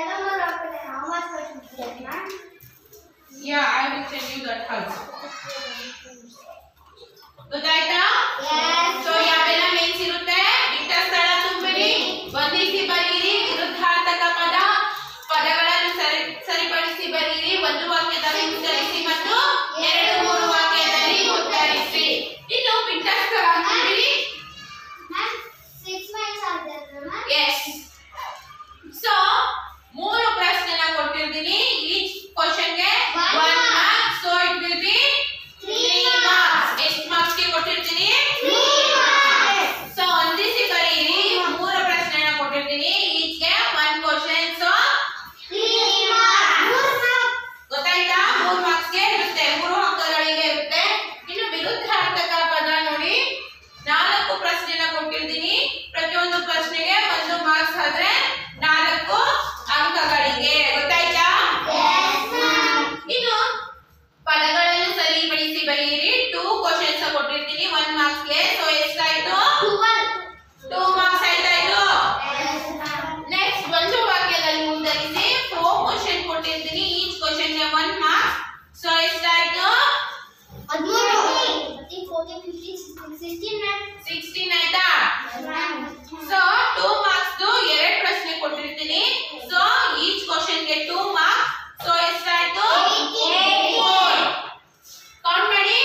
Yeah, I will tell you that also. ಗೊತ್ತಾಯ್ತಾ so ಯಾವೆಲ್ಲ ಮೇನ್ಸ್ ಇರುತ್ತೆ ಬಿಟ್ಟ ಸ್ಥಳ ತುಂಬಿರಿ ವಂದಿಸಿ ಬರೀರಿ ವಿರುದ್ಧಾರ್ಥಕ ಪದ ಪದಗಳನ್ನು ಸರಿ ಸರಿಪಡಿಸಿ ಬರೀರಿ ಒಂದು ವಾಕ್ಯದಲ್ಲಿ ಉತ್ತರಿಸಿ ಮತ್ತು ಎರಡು ಮೂರು ವಾಕ್ಯದಲ್ಲಿ ಉತ್ತರಿಸಿ ಇನ್ನು ಬಿಟ್ಟ ಸ್ಥಳ ತುಂಬಿರಿ ಎಸ್ ಸೊ ಮೂರು ಪ್ರಶ್ನೆನ ಕೊಟ್ಟಿರ್ತೀನಿ ಈಚ್ ಕ್ವಶನ್ಗೆ One one mark. Mark so it will be Three three marks. Marks ಎಷ್ಟು ಮಾರ್ಕ್ಸ್ಗೆ ಕೊಟ್ಟಿರ್ತೀನಿ ಸೊ ಹೊಂದಿಸಿ ಬರೀರಿ ಮೂರು ಪ್ರಶ್ನೆನ ಕೊಟ್ಟಿರ್ತೀನಿ ಈಚ್ಗೆ ಒನ್ ಕ್ವಶನ್ ಸೊ ಗೊತ್ತಾಯ್ತಾ ಮೂರು ಮಾರ್ಕ್ಸ್ಗೆ ಇರುತ್ತೆ ಮೂರು ಅಂಕಗಳಿಗೆ ಇರುತ್ತೆ ಇನ್ನು ವಿರುದ್ಧಾರ್ಥಕ ಪದ ನೋಡಿ ನಾಲ್ಕು ಪ್ರಶ್ನೆನ ಕೊಟ್ಟಿರ್ತೀನಿ ಪ್ರತಿಯೊಂದು ಪ್ರಶ್ನೆಗೆ ಒಂದು ಮಾರ್ಕ್ಸ್ ಆದ್ರೆ ನಾಲ್ಕು ಅಂಕಗಳಿಗೆ ಗೊತ್ತಾಯ್ತಾ ಇನ್ನು ಪದಗಳನ್ನು ಸರಿಪಡಿಸಿ ಬರೆಯಿರಿ ಟೂ ಕ್ವಶನ್ಸ್ ಕೊಟ್ಟಿರ್ತೀನಿ ಒನ್ ಮಾರ್ಕ್ಸ್ಗೆ ಸೊ ಎಷ್ಟಾಯ್ತು ಟೂ ಮಾರ್ಕ್ಸ್ ಆಯ್ತಾ ಇದು ನೆಕ್ಸ್ಟ್ ಒಂದು ವಾಕ್ಯದಲ್ಲಿ ಉತ್ತರಿಸಿ ಫೋರ್ ಕ್ವಶನ್ ಕೊಟ್ಟಿರ್ತೀನಿ ಈಚ್ ಕ್ವಶನ್ಗೆ ಒನ್ ಮಾರ್ಕ್ಸ್ ಸೊ ಎಷ್ಟಾಯ್ತು ಸಿಕ್ಸ್ಟೀನ್ ಆಯ್ತಾ ಸೊ ಟೂ ಮಾರ್ಕ್ಸ್ ಎರಡು ಪ್ರಶ್ನೆ ಕೊಟ್ಟಿರ್ತೀನಿ ಸೊ ಈಚ್ ಕ್ವಶನ್ಗೆ ಟೂ ಮಾರ್ಕ್ಸ್ ಸೊ ಎಷ್ಟಾಯ್ತು ಫೋರ್ ಕೌಂಟ್ ಮಾಡಿ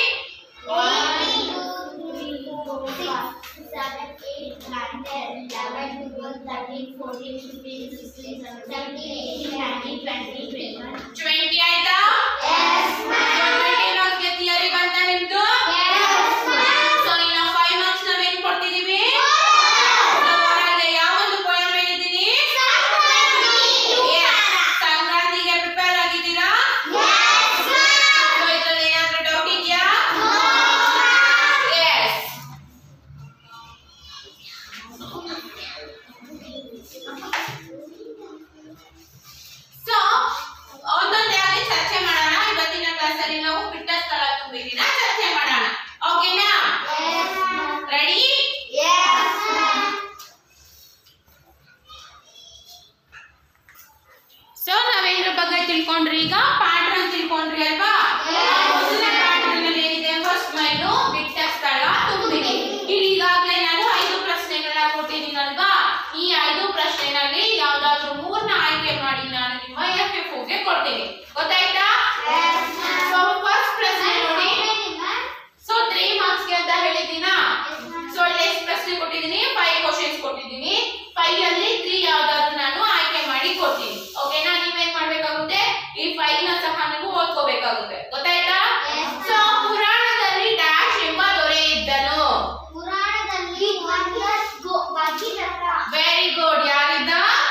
ಟ್ವೆಂಟಿ ಆಯ್ತಾ ಟ್ವೆಂಟಿ ಮಾರ್ಕ್ಸ್ಗೆ ಥಿಯರಿ ಬಂತ ನಿಮ್ದು ಸೊ ಇನ್ನು ಫೈವ್ ಮಾರ್ಕ್ಸ್ ನಾವೇನ್ ಕೊಡ್ತಿದೀವಿ ಹೊರಗೆ ಯಾವೊಂದು ಪೋಯಮ್ ಹೇಳಿದ್ದೀನಿ ಸಂಕ್ರಾಂತಿಗೆ ಪ್ರಿಪೇರ್ ಆಗಿದ್ದೀರಾ ಸೊ ಇದ್ರಲ್ಲಿ ಏನಾದ್ರೂ ಡೌಟ್ ಇದೆಯಾ ಎಸ್ ಸೊ ಒಂದೊಂದೇ ಆಗಿ ಚರ್ಚೆ ಮಾಡೋಣ ಇವತ್ತಿನ ಕ್ಲಾಸಲ್ಲಿ ನಾವು ಬಿಟ್ಟ ಸ್ಥಳ ತುಂಬಿದಿನ ಚರ್ಚೆ ಮಾಡೋಣ ಓಕೆನಾ ರೆಡಿ ಸೊ ನಾವೇದ್ರ ಬಗ್ಗೆ ತಿಳ್ಕೊಂಡ್ರಿ ಈಗ ಪ್ಯಾಟ್ರನ್ ತಿಳ್ಕೊಂಡ್ರಿ ಅಲ್ವಾ ಮೊದಲನೇ ಪ್ಯಾಟ್ರನ್ ಅಲ್ಲಿ ಏನಿದೆ ಫಸ್ಟ್ ಮೈನು ಬಿಟ್ಟ ಸ್ಥಳ ತುಂಬಿರಿ ಇಲ್ಲಿ ಈಗಾಗಲೇ ನಾನು ಐದು ಪ್ರಶ್ನೆಗಳನ್ನ ಕೊಟ್ಟಿದ್ದೀನಲ್ವಾ ಈ ಐದು ಪ್ರಶ್ನೆನಲ್ಲಿ ಯಾವ್ದಾದ್ರು ಮೂರ್ನ ಆಯ್ಕೆ ಮಾಡಿ ನಾನು ನಿಮ್ಮ ಎಫ್ ಎಫ್ ಗೆ ಕೊಡ್ತೀನಿ ಗೊತ್ತಾಯ್ತಾ ಸೊ ಫಸ್ಟ್ ಪ್ರಶ್ನೆ ನೋಡಿ ಸೊ ತ್ರೀ ಮಾರ್ಕ್ಸ್ ಗೆ ಅಂತ ಹೇಳಿದ್ದೀನ ಸೊ ಇಲ್ಲಿ ಎಷ್ಟು ಪ್ರಶ್ನೆ ಕೊಟ್ಟಿದ್ದೀನಿ ಫೈವ್ ಕ್ವಶನ್ಸ್ ಕೊಟ್ಟಿದ್ದೀನಿ ಫೈವ್ ಅಲ್ಲಿ ತ್ರೀ ಯಾವ್ದಾದ್ರು ನಾನು ಆಯ್ಕೆ ಮಾಡಿ ಕೊಡ್ತೀನಿ ಓಕೆನಾ ನೀವೇನ್ ಮಾಡ್ಬೇಕಾಗುತ್ತೆ ಈ ಫೈವ್ ನ ಸಹ ನೀವು ಓದ್ಕೋಬೇಕಾಗುತ್ತೆ ಗೊತ್ತಾಯ್ತಾ Yes. ಸೊ ಪುರಾಣದಲ್ಲಿ ಡ್ಯಾಶ್ ಎಂಬ ದೊರೆ ಇದ್ದನು ಪುರಾಣದಲ್ಲಿ ವೆರಿ ಗುಡ್ ಯಾರಿದ್ದ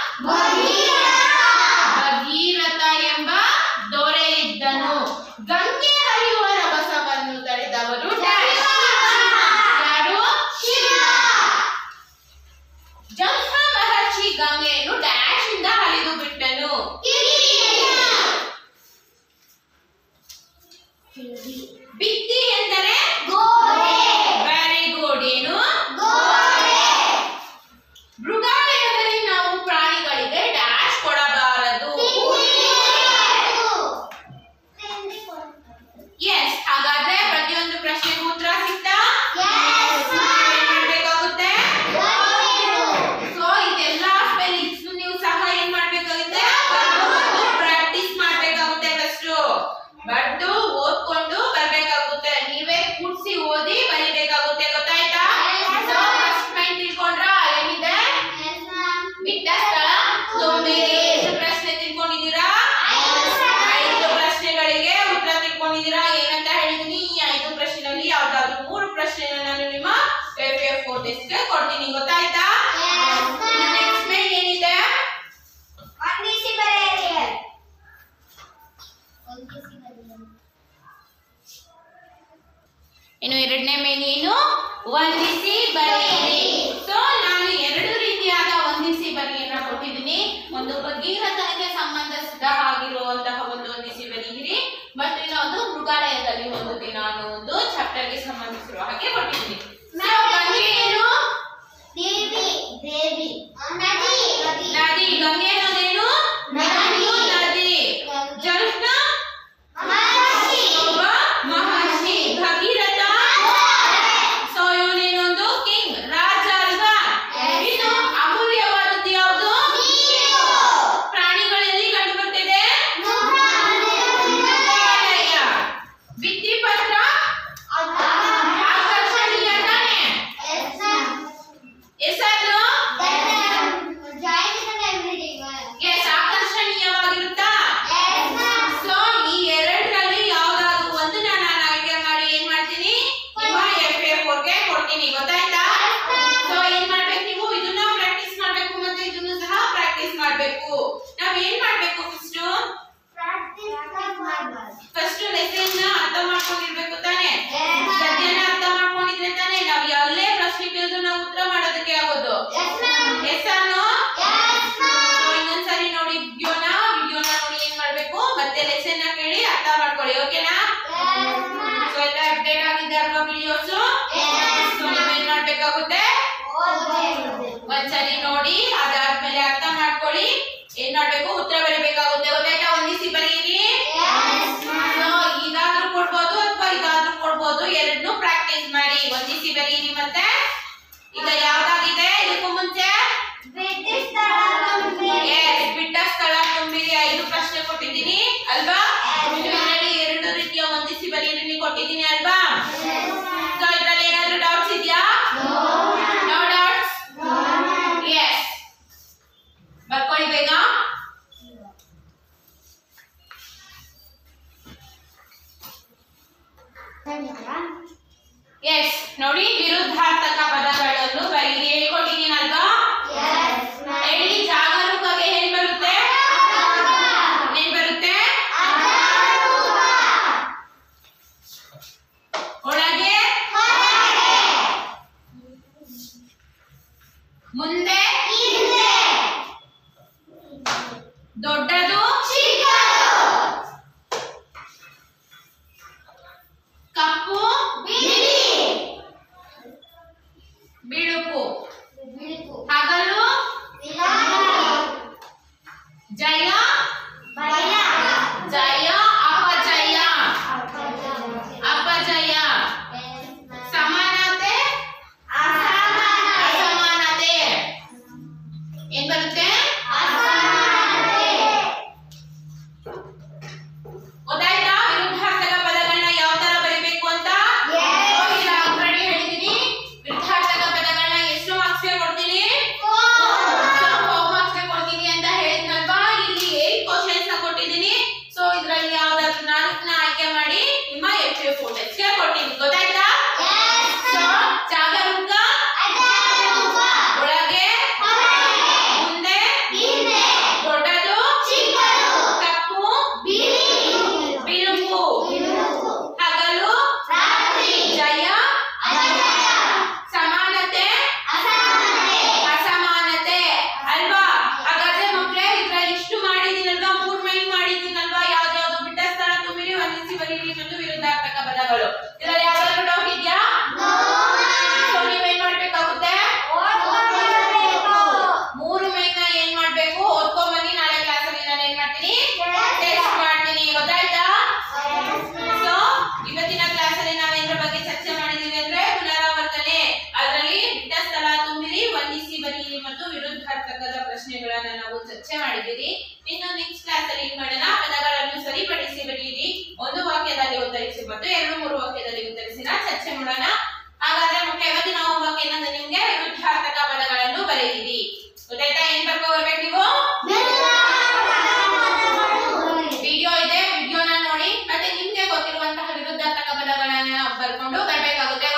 ಭಗೀರಥ ಎಂಬ ದೊರೆ ಇದ್ದನು ಗಂಗೆ ಹರಿಯುವ ರಭಸವನ್ನು ತಡೆದವರು ಡ್ಯಾಶ್ ಯಾರು ಜಂಘ ಮಹರ್ಷಿ ಗಂಗೆಯನ್ನು ಡ್ಯಾಶ್ ಇಂದ ಹರಿದು ಬಿಟ್ಟನು ಭಿತ್ತಿ ಎಂದರೆ ವೆರಿ ಗುಡ್ ಏನು ಮೃಗಾಲಯದಲ್ಲಿ ನಾವು ಪ್ರಾಣಿಗಳಿಗೆ ಡ್ಯಾಶ್ ಕೊಡಬಾರದು ಎಸ್ ಹಾಗಾದ್ರೆ ಪ್ರತಿಯೊಂದು ಪ್ರಶ್ನೆಗೂ ಉತ್ತರ ಸಿಗ್ತಾ ಏನ್ ಮಾಡ್ಬೇಕಾಗುತ್ತೆ ಸೊ ಇದೆಲ್ಲ ಸ್ಪೆಲ್ಲಿಂಗ್ಸ್ ನೀವು ಸಹ ಏನ್ ಮಾಡ್ಬೇಕಾಗುತ್ತೆ ಪ್ರಾಕ್ಟೀಸ್ ಮಾಡ್ಬೇಕಾಗುತ್ತೆ ಫಸ್ಟ್ ಬರ್ದು ಓದ್ಕೊಂಡು ಬರ್ಬೇಕಾಗುತ್ತೆ ನೀವೇ ಕೂಡ್ಸಿ ಓದಿ ಬರಿಬೇಕಾಗುತ್ತೆ ಗೊತ್ತಾಯ್ತಾ ಸೊ ಫಸ್ಟ್ ಮೈಂಡ್ ತಿಳ್ಕೊಂಡ್ರ ಏನಿದೆ ಬಿಟ್ಟ ಸ್ಥಳ ತುಂಬಿರಿ ಎಷ್ಟು ಪ್ರಶ್ನೆ ತಿಳ್ಕೊಂಡಿದ್ದೀರಾ ಐದು ಪ್ರಶ್ನೆಗಳಿಗೆ ಉತ್ತರ ತಿಳ್ಕೊಂಡಿದ್ದೀರಾ ಏನಂತ ಹೇಳಿದೀನಿ ಈ ಐದು ಪ್ರಶ್ನೆಗಳಲ್ಲಿ ಯಾವ್ದಾದ್ರು ಮೂರು ಪ್ರಶ್ನೆ ನಾನು ನಿಮ್ಮ ಎಫ್ ಎಫ್ ಗೆ ಕೊಡ್ತೀನಿ ಗೊತ್ತಾಯ್ತಾ ಇನ್ನು ನೆಕ್ಸ್ಟ್ ಮೈನ್ ಏನಿದೆ ಇನ್ನು ಎರಡನೇ ಮೇನ್ ಏನು ವಂದಿಸಿ ಬರೆಯಿರಿ ಸೊ ನಾನು ಎರಡು ರೀತಿಯಾದ ವಂದಿಸಿ ಬರೆಯನ್ನ ಕೊಟ್ಟಿದ್ದೀನಿ ಒಂದು ಭಗೀರಥನಿಗೆ ಸಂಬಂಧಿಸಿದ ಆಗಿರುವಂತಹ ಒಂದು ವಂದಿಸಿ ಬರೆಯಿರಿ ಮತ್ತು ಇನ್ನೊಂದು ಮೃಗಾಲಯದಲ್ಲಿ ಒಂದು ದಿನ ಅನ್ನೋ ಒಂದು ಚಾಪ್ಟರ್ಗೆ ಸಂಬಂಧಿಸಿರುವ ಹಾಗೆ ಕೊಟ್ಟಿದ್ದೀನಿ So, ಗಂಗೆ ಏನು ದೇವಿ ದೇವಿ ನದಿ ನದಿ ಗಂಗೆ ಅನ್ನೋದೇನು ನದಿ ಮಾಡ್ಬೇಕಾಗುತ್ತೆ ಒಂದ್ಸರಿ ನೋಡಿ ಅದಾದ್ಮೇಲೆ ಅರ್ಥ ಮಾಡ್ಕೊಳ್ಳಿ ಏನ್ ಮಾಡ್ಬೇಕು ಉತ್ತರ ಬರೀಬೇಕಾಗುತ್ತೆ ಗೊತ್ತಾಯ್ತಾ ಒಂದಿಸಿ ಬರೀರಿ So, ಇದಾದ್ರೂ ಕೊಡ್ಬೋದು ಅಥವಾ ಇದಾದ್ರೂ ಕೊಡ್ಬೋದು ಎರಡ್ನು ಪ್ರಾಕ್ಟೀಸ್ ಮಾಡಿ ಒಂದಿಸಿ ಬರೀರಿ ಮತ್ತೆ ಈಗ ಯಾವ್ದಾಗಿದೆ ಇದಕ್ಕೂ ಮುಂಚೆ Yes, ಬಿಟ್ಟ ಸ್ಥಳ ತುಂಬಿರಿ ಐದು ಪ್ರಶ್ನೆ ಕೊಟ್ಟಿದ್ದೀನಿ ಅಲ್ವಾ ಇದರಲ್ಲಿ ಎರಡು ರೀತಿಯ ಒಂದಿಸಿ ಬರೀರಿ ಕೊಟ್ಟಿದ್ದೀನಿ ಅಲ್ವಾ ಸೊ ಇದ್ರಲ್ಲಿ ಏನಾದ್ರೂ ಡೌಟ್ಸ್ ಇದೆಯಾ ನೋ ಡೌಟ್ಸ್ ಎಸ್ ಬರ್ಕೊಳ್ಳಿ ಬೇಗ ಎಸ್ ನೋಡಿ ವಿರುದ್ಧಾರ್ಥಕ ಪದಗಳನ್ನು ಬರೀರಿ ಹೇಳ್ಕೊಟ್ಟಿದ್ದೀನಲ್ವಾ ಹೇಳಿ ಜಾಗರೂಕಗೆ ಏನ್ ಬರುತ್ತೆ ಏನ್ ಬರುತ್ತೆ ಒಳಗೆ ಮುಂದೆ ದೊಡ್ಡದು ಕಪ್ಪು ಬಿಳುಪು ಹಗಲು ಜಯ ಜಯ ಅಪಜಯ ಅಪಜಯ ಸಮಾನತೆ ಅಸಮಾನತೆ ಏನ್ ಬರುತ್ತೆ ಗೊತ್ತಾಯ್ತಾ ವಿರುದ್ಧಾರ್ಥಕ ಪದಗಳನ್ನ ಯಾವ ತರ ಬರೀಬೇಕು ಅಂತ ಆಲ್ರೆಡಿ ಹೇಳಿದೀನಿ ವಿರುದ್ಧಾರ್ಥಕ ಪದಗಳನ್ನ ಎಷ್ಟು ಮಾರ್ಕ್ಸ್ ಕೊಡ್ತೀನಿ ಮಾರ್ಕ್ಸ್ ಕೊಡ್ತೀನಿ ಅಂತ ಹೇಳಿದ್ನಲ್ವಾ ಇಲ್ಲಿ ಏಟ್ ಕ್ವಶನ್ಸ್ ನ ಕೊಟ್ಟಿದ್ದೀನಿ ಸೊ ಇದ್ರಲ್ಲಿ ಯಾವ್ದಾದ್ರು ನಾಲ್ಕನ ಆಯ್ಕೆ ಮಾಡಿ ನಿಮ್ಮ ಎಫ್ ಎಫ್ ಗೆ ಕೊಟ್ಟಿದ್ದೀನಿ ಗೊತ್ತಾಯ್ತಾ ಸೊ ಜಾಗರೂಕ ಒಳಗೆ ಮುಂದೆ ದೊಡ್ಡದು ಕಪ್ಪು ಬಿಳುಪು ಹಗಲು ಜಯ ಸಮಾನತೆ ಅಸಮಾನತೆ ಅಲ್ವಾ ಹಾಗಾದ್ರೆ ಮಕ್ಳೇ ಇದ್ರಲ್ಲಿ ಇಷ್ಟು ಮಾಡಿದೀನಲ್ವಾ ಮೂರ್ ಮೈನ್ ಮಾಡಿದೀನಲ್ವಾ ಯಾವ್ದು ಯಾವ್ದು ಬಿಟ್ಟ ಸ್ಥಳ ತುಂಬಿರಿ ವಂದಿಸಿ ಬರೀರಿ ಮತ್ತು ವಿರುದ್ಧಾರ್ಥಕ ಪದಗಳು ಇದ್ರಲ್ಲಿ ಯಾವ್ದಾದ್ರು ಡೌಟ್ ಇದೆಯಾ ಸೊ ನೀವೇನ್ ಮಾಡ್ಬೇಕಾಗುತ್ತೆ ಮೂರು ಮೈನ್ ಏನ್ ಮಾಡ್ಬೇಕು ಓದ್ಕೊಂಡ್ ಬನ್ನಿ ನಾಳೆ ಕ್ಲಾಸ್ ಅಲ್ಲಿ ನಾನು ಏನ್ ಮಾಡ್ತೀನಿ ಟೆಸ್ಟ್ ಮಾಡ್ತೀನಿ ಗೊತ್ತಾಯ್ತಾ ಸೊ ಇವತ್ತಿನ ಕ್ಲಾಸ್ ಅಲ್ಲಿ ನಾವು ಏನ್ರ ಬಗ್ಗೆ ಚರ್ಚೆ ಮಾಡಿದೀವಿ ಅಂದ್ರೆ ಪುನರಾವರ್ತನೆ ಅದರಲ್ಲಿ ಬಿಟ್ಟ ಸ್ಥಳ ತುಂಬಿರಿ ವಂದಿಸಿ ಬರೀರಿ ಮತ್ತು ವಿರುದ್ಧಾರ್ಥಕದ ಪ್ರಶ್ನೆಗಳನ್ನ ನಾವು ಚರ್ಚೆ ಮಾಡಿದ್ದೀವಿ ಇನ್ನು ನೆಕ್ಸ್ಟ್ ಕ್ಲಾಸ್ ಅಲ್ಲಿ ಏನ್ ಮಾಡೋಣ ಪದಗಳನ್ನು ಸರಿಪಡಿಸಿ ಬರೀರಿ ಒಂದು ವಾಕ್ಯದಲ್ಲಿ ಉತ್ತರಿಸಿ ಮತ್ತು ಎರಡು ಮೂರು ವಾಕ್ಯದಲ್ಲಿ ಉತ್ತರಿಸಿನ ಚರ್ಚೆ ಮಾಡೋಣ ಹಾಗಾದ್ರೆ ಮುಖ್ಯ ಇವತ್ತಿನ ಹೋಮ್ವರ್ಕ್ ಏನಂದ್ರೆ ನಿಮ್ಗೆ ವಿರುದ್ಧಾರ್ಥಕ ಪದಗಳನ್ನು ಬರೆಯಿರಿ ಗೊತ್ತಾಯ್ತಾ ಏನ್ ಬರ್ಕೊ ಬರ್ಬೇಕು ನೀವು ವಿಡಿಯೋ ಇದೆ ವಿಡಿಯೋನ ನೋಡಿ ಮತ್ತೆ ನಿಮ್ಗೆ ಗೊತ್ತಿರುವಂತಹ ವಿರುದ್ಧಾರ್ಥಕ ಪದಗಳನ್ನ ಬರ್ಕೊಂಡು ಬರ್ಬೇಕಾಗುತ್ತೆ